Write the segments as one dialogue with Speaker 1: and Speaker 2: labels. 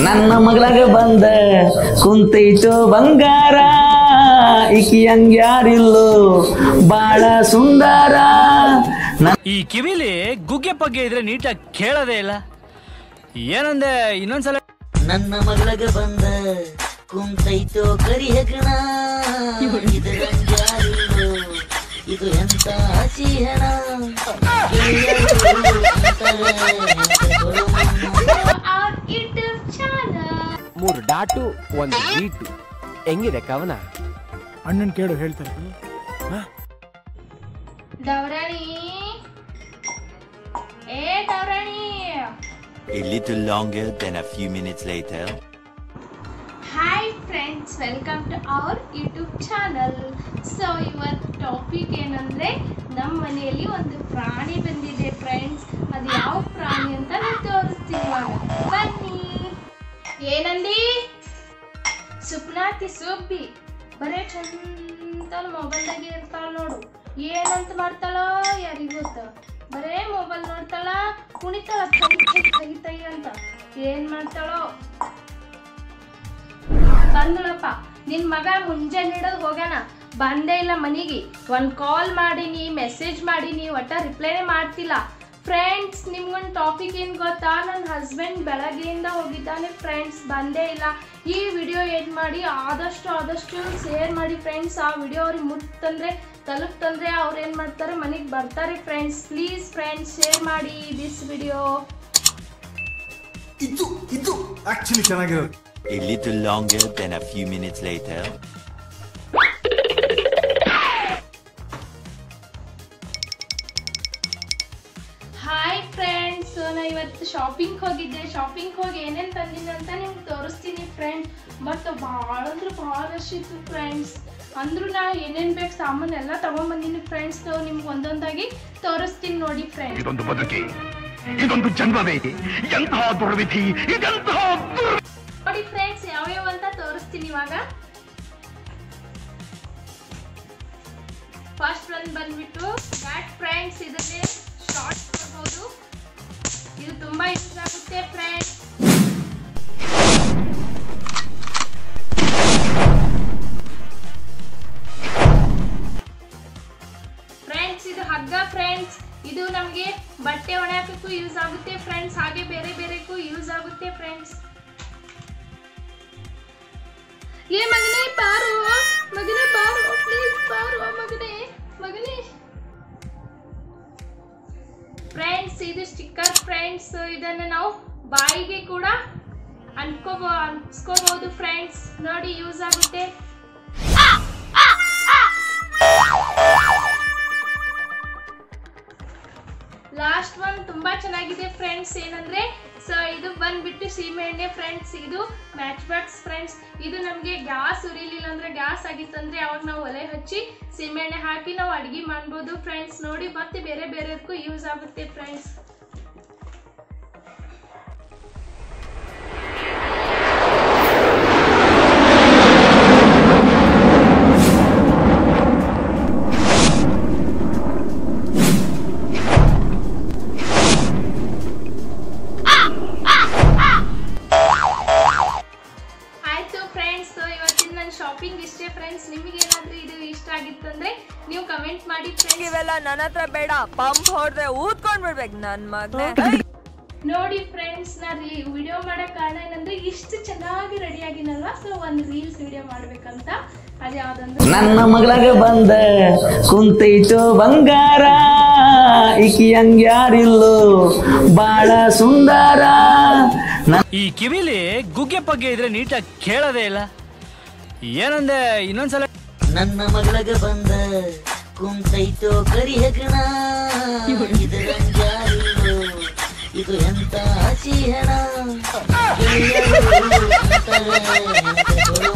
Speaker 1: ನನ್ನ ಮಗಳಾಗ ಬಂದ ಕುಂತೈತೋ ಬಂಗಾರ ಈಕಿ ಹಂಗ್ಯಾರಿಲ್ಲೋ ಬಾಳ ಸುಂದರ
Speaker 2: ಈ ಕಿವಿಲಿ ಗುಗ್ಗೆ ಪಗ್ಗೆ ಇದ್ರೆ ನೀಟಾಗಿ ಕೇಳೋದೇ ಇಲ್ಲ ಏನಂದೆ ಇನ್ನೊಂದ್ಸಲ
Speaker 3: ನನ್ನ ಮಗಳಗ ಬಂದ ಕುಂತೈತೋ ಕರಿ ಹೆಗಣ ಇದು ರಂಗಾರಿಲ್ಲೋ ಇದು ಎಂತ ಹಸಿ ಹೆಣ ಗೆಳೆಯರು ಅಂತಾರೆ ಹೆಂಡತಿಗಳು
Speaker 4: our YouTube channel.
Speaker 5: ಮೂರು ಡಾಟು ಒಂದು ಬೀಟು ಹೆಂಗಿದೆ ಕವನ
Speaker 6: ಅಣ್ಣನ್ ಕೇಳು ಹೇಳ್ತಾರೆ
Speaker 4: ದೌರಾಣಿ ಏ ದೌರಾಣಿ
Speaker 7: A little longer than a few minutes later.
Speaker 4: Hi friends welcome to our YouTube channel so ಇವತ್ತು ಟಾಪಿಕ್ ಏನಂದರೆ ನಮ್ಮ ಮನೆಯಲ್ಲಿ ಒಂದು ಪ್ರಾಣಿ ಬಂದಿದೆ ಫ್ರೆಂಡ್ಸ್ ಅದು ಯಾವ ಪ್ರಾಣಿ ಅಂತ ನಾನು ತೋರಿಸ್ತೀನಿ ಇವಾಗ ಬನ್ನಿ ಏನಂದಿ ಸುಪ್ನಾತಿ ಸುಬ್ಬಿ ಬರೇ ಚಂದ ಮೊಬೈಲ್ದಾಗೆ ಇರ್ತಾಳ ನೋಡು ಏನಂತ ಮಾಡ್ತಾಳೋ ಯಾರಿಗ್ ಗೊತ್ತ ಬರೇ ಮೊಬೈಲ್ ನೋಡ್ತಾಳ ಕುಣಿತಾಳ ತೈ ತೈ ತೈ ತೈ ಅಂತ ಏನ್ ಮಾಡ್ತಾಳೋ ಬಂದಳಪ್ಪ ನಿನ್ ಮಗ ಮುಂಜಾನೆ ಹಿಡಿದು ಹೋಗ್ಯಾನ ಬಂದೇ ಇಲ್ಲ ಮನಿಗೆ ಒಂದ್ ಕಾಲ್ ಮಾಡೀನಿ ಮೆಸೇಜ್ ಮಾಡೀನಿ ಒಟ್ಟ ರಿಪ್ಲೈನೇ ಮಾಡ್ತಿಲ್ಲ ಫ್ರೆಂಡ್ಸ್ ನಿಮ್ಗೊಂದು ಟಾಪಿಕ್ ಏನು ಗೊತ್ತಾ ನನ್ನ ಹಸ್ಬೆಂಡ್ ಬೆಳಗ್ಗೆಯಿಂದ ಹೋಗಿದ್ದಾನೆ ಫ್ರೆಂಡ್ಸ್ ಬಂದೇ ಇಲ್ಲ ಈ ವಿಡಿಯೋ ಏನು ಮಾಡಿ ಆದಷ್ಟು ಆದಷ್ಟು ಶೇರ್ ಮಾಡಿ ಫ್ರೆಂಡ್ಸ್ ಆ ವಿಡಿಯೋ ಅವ್ರಿಗೆ ಮುಟ್ಟಂದ್ರೆ ತಲುಪ್ತಂದ್ರೆ ಅವ್ರು ಏನು ಮಾಡ್ತಾರೆ ಮನೆಗೆ ಬರ್ತಾರೆ ಫ್ರೆಂಡ್ಸ್ ಪ್ಲೀಸ್ ಫ್ರೆಂಡ್ಸ್ ಶೇರ್ ಮಾಡಿ ದಿಸ್ ವಿಡಿಯೋ
Speaker 6: ಇದು ಇದು ಆಕ್ಚುಲಿ ಚೆನ್ನಾಗಿರೋದು
Speaker 7: A little longer than a few minutes later.
Speaker 4: Hi friends ನಾ ಇವತ್ತು ಶಾಪಿಂಗ್ ಹೋಗಿದ್ದೆ ಶಾಪಿಂಗ್ ಹೋಗಿ ಏನೇನು ತಂದಿನಿ ಅಂತ ನಿಮ್ಗೆ ತೋರಿಸ್ತೀನಿ ಫ್ರೆಂಡ್ ಬಟ್ ಭಾಳ ಅಂದ್ರೆ ಭಾಳ ರಶ್ ಇತ್ತು ಫ್ರೆಂಡ್ಸ್ ಅಂದ್ರೂ ನಾ ಏನೇನು ಬೇಕು ಸಾಮಾನು ಎಲ್ಲ ತಗೊಂಬಂದಿನಿ ಫ್ರೆಂಡ್ಸ್ ನಿಮ್ಗೆ ಒಂದೊಂದಾಗಿ ತೋರಿಸ್ತೀನಿ ನೋಡಿ ಫ್ರೆಂಡ್ಸ್
Speaker 8: ಇದೊಂದು ಬದುಕಿ ಇದೊಂದು ಜನ್ಮವೇ ಎಂತಹ ದುರ್ವಿಧಿ ಇದೆಂತಹ ದುರ್
Speaker 4: ನೋಡಿ ಫ್ರೆಂಡ್ಸ್ ಯಾವ್ಯಾವ ಅಂತ ತೋರಿಸ್ತೀನಿ ಇವಾಗ ಫಸ್ಟ್ ಒಂದು ಬಂದ್ಬಿಟ್ಟು ಬ್ಯಾಟ್ ಫ್ರೆಂಡ್ಸ್ ಇದನ್ನೇ ಶಾರ್ಟ್ ಕೊಡ್ಬೋದು ಇದು ತುಂಬಾ ಯೂಸ್ ಆಗುತ್ತೆ ಫ್ರೆಂಡ್ಸ್ ಫ್ರೆಂಡ್ಸ್ ಇದು ಹಗ್ಗ ಫ್ರೆಂಡ್ಸ್ ಇದು ನಮಗೆ ಬಟ್ಟೆ ಒಣಹಾಕಕ್ಕೂ ಯೂಸ್ ಆಗುತ್ತೆ ಫ್ರೆಂಡ್ಸ್ ಹಾಗೆ ಬೇರೆ ಬೇರೆಗೂ ಯೂಸ್ ಆಗುತ್ತೆ ಫ್ರೆಂಡ್ಸ್ ಏ ಮಗನೇ ಬಾರು ಮಗನೇ ಬಾರು ಪ್ಲೀಸ್ ಬಾರು ಮಗನೇ ಮಗನೇ ಫ್ರೆಂಡ್ಸ್ ಇದು ಸ್ಟಿಕ್ಕರ್ ಫ್ರೆಂಡ್ಸ್ ಇದನ್ನ ನಾವು ಬಾಯಿಗೆ ಕೂಡ ಅಂಟ್ಕೋಬೋ ಅಂಟ್ಸ್ಕೋಬಹುದು ಫ್ರೆಂಡ್ಸ್ ನೋಡಿ ಯೂಸ್ ಆಗುತ್ತೆ ಲಾಸ್ಟ್ ಒನ್ ತುಂಬಾ ಚೆನ್ನಾಗಿದೆ ಫ್ರೆಂಡ್ಸ್ ಏನಂದ್ರೆ ಸೊ ಇದು ಬಂದ್ಬಿಟ್ಟು ಸೀಮೆ ಎಣ್ಣೆ ಫ್ರೆಂಡ್ಸ್ ಇದು ಮ್ಯಾಚ್ ಬಾಕ್ಸ್ ಫ್ರೆಂಡ್ಸ್ ಇದು ನಮಗೆ ಗ್ಯಾಸ್ ಉರಿಲಿಲ್ಲ ಅಂದ್ರೆ ಗ್ಯಾಸ್ ಆಗಿತ್ತಂದ್ರೆ ಅವಾಗ ನಾವು ಒಲೆ ಹಚ್ಚಿ ಸೀಮೆ ಎಣ್ಣೆ ಹಾಕಿ ನಾವು ಅಡಿಗೆ ಮಾಡ್ಬೋದು ಫ್ರೆಂಡ್ಸ್ ನೋಡಿ ಮತ್ತೆ ಬೇರೆ ಬೇರೆದಕ್ಕೂ ಯೂಸ್ ಆಗುತ್ತೆ ಫ್ರೆಂಡ್ಸ್ ಆಯ್ತು ಫ್ರೆಂಡ್ಸ್ ಇವತ್ತಿನ ನನ್ನ ಶಾಪಿಂಗ್ ಇಷ್ಟೇ ಫ್ರೆಂಡ್ಸ್ ನಿಮಗೆ ಏನಾದ್ರೂ ಇದು ಇಷ್ಟ ಆಗಿತ್ತಂದ್ರೆ ನೀವು ಕಮೆಂಟ್ ಮಾಡಿ ಫ್ರೆಂಡ್ಸ್
Speaker 9: ಇವೆಲ್ಲ ನನ್ನ ಹತ್ರ ಬೇಡ ಪಂಪ್ ಹೊಡೆದ್ರೆ ಊದ್ಕೊಂಡ್ ಬಿಡ್ಬೇಕು ನನ್ ಮಗ್ನೆ
Speaker 4: ನೋಡಿ ಫ್ರೆಂಡ್ಸ್ ನಾ ವಿಡಿಯೋ ಮಾಡಕ್ ಕಾರಣ ಏನಂದ್ರೆ ಇಷ್ಟು ಚೆನ್ನಾಗಿ ರೆಡಿ ಆಗಿನಲ್ವಾ ಸೊ ಒಂದು ರೀಲ್ಸ್ ವಿಡಿಯೋ ಮಾಡ್ಬೇಕಂತ ಅದು ಯಾವ್ದಂದ್ರೆ
Speaker 1: ನನ್ನ ಮಗಳಾಗ ಬಂದ ಕುಂತೈತೋ ಬಂಗಾರ ಈಕಿ ಹಂಗ್ಯಾರಿಲ್ಲೋ ಬಾಳ ಸುಂದರ
Speaker 2: ಈ ಕಿವಿಲಿ ಗುಗ್ಗೆ ಪಗ್ಗೆ ಇದ್ರೆ ನೀಟಾಗಿ ಕೇಳೋದೇ ಇಲ್ಲ ಏನಂದೆ ಇನ್ನೊಂದ್ಸಲ
Speaker 3: ನನ್ನ ಮಗಳಗ ಬಂದ ಕುಂತೈತೋ ಕರಿ ಹೆಗಣ ಇದು ರಂಗಾರಿಲ್ಲೋ ಇದು ಎಂತ ಹಸಿ ಹೆಣ ಗೆಳೆಯರು ಅಂತಾರೆ ಹೆಂಡತಿಗಳು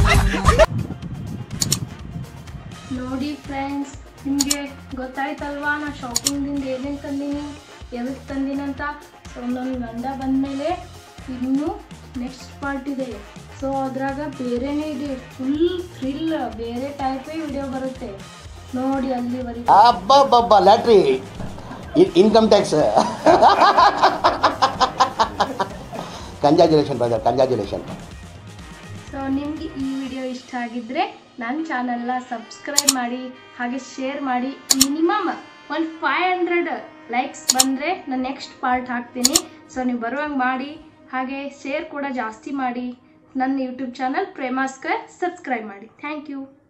Speaker 4: ನೋಡಿ ಫ್ರೆಂಡ್ಸ್ ನಿಮಗೆ ಗೊತ್ತಾಯ್ತಲ್ವಾ ನಾ ಶಾಪಿಂಗ್ದಿಂದ ಏನೇನು ತಂದೀನಿ ಎದಕ್ಕೆ ತಂದೀನಂತ ಸೊ ನನ್ನ ಗಂಡ ಬಂದಮೇಲೆ ಇನ್ನೂ ನೆಕ್ಸ್ಟ್ ಪಾರ್ಟ್ ಇದೆ ಸೊ ಅದ್ರಾಗ ಬೇರೆನೇ ಇದೆ ಫುಲ್ ಥ್ರಿಲ್ ಬೇರೆ ಟೈಪೇ ವಿಡಿಯೋ ಬರುತ್ತೆ ನೋಡಿ ಅಲ್ಲಿವರೆಗೆ
Speaker 10: ಅಬ್ಬಬ್ಬಬ್ಬ lottery income tax congratulation brother congratulation
Speaker 4: so ನಿಮಗೆ ಈ ವಿಡಿಯೋ ಇಷ್ಟ ಆಗಿದ್ದರೆ ನನ್ನ ಚಾನಲ್ನ ಸಬ್ಸ್ಕ್ರೈಬ್ ಮಾಡಿ ಹಾಗೆ ಶೇರ್ ಮಾಡಿ ಮಿನಿಮಮ್ ಒಂದು ಫೈವ್ ಹಂಡ್ರೆಡ್ ಲೈಕ್ಸ್ ಬಂದರೆ ನಾನು ನೆಕ್ಸ್ಟ್ ಪಾರ್ಟ್ ಹಾಕ್ತೀನಿ ಸೊ ನೀವು ಬರುವಂಗೆ ಮಾಡಿ ಹಾಗೆ ಶೇರ್ ಕೂಡ ಜಾಸ್ತಿ ಮಾಡಿ ನನ್ನ ಯೂಟ್ಯೂಬ್ ಚಾನಲ್ ಪ್ರೇಮಾಸ್ಕರ್ ಸಬ್ಸ್ಕ್ರೈಬ್ ಮಾಡಿ ಥ್ಯಾಂಕ್ ಯು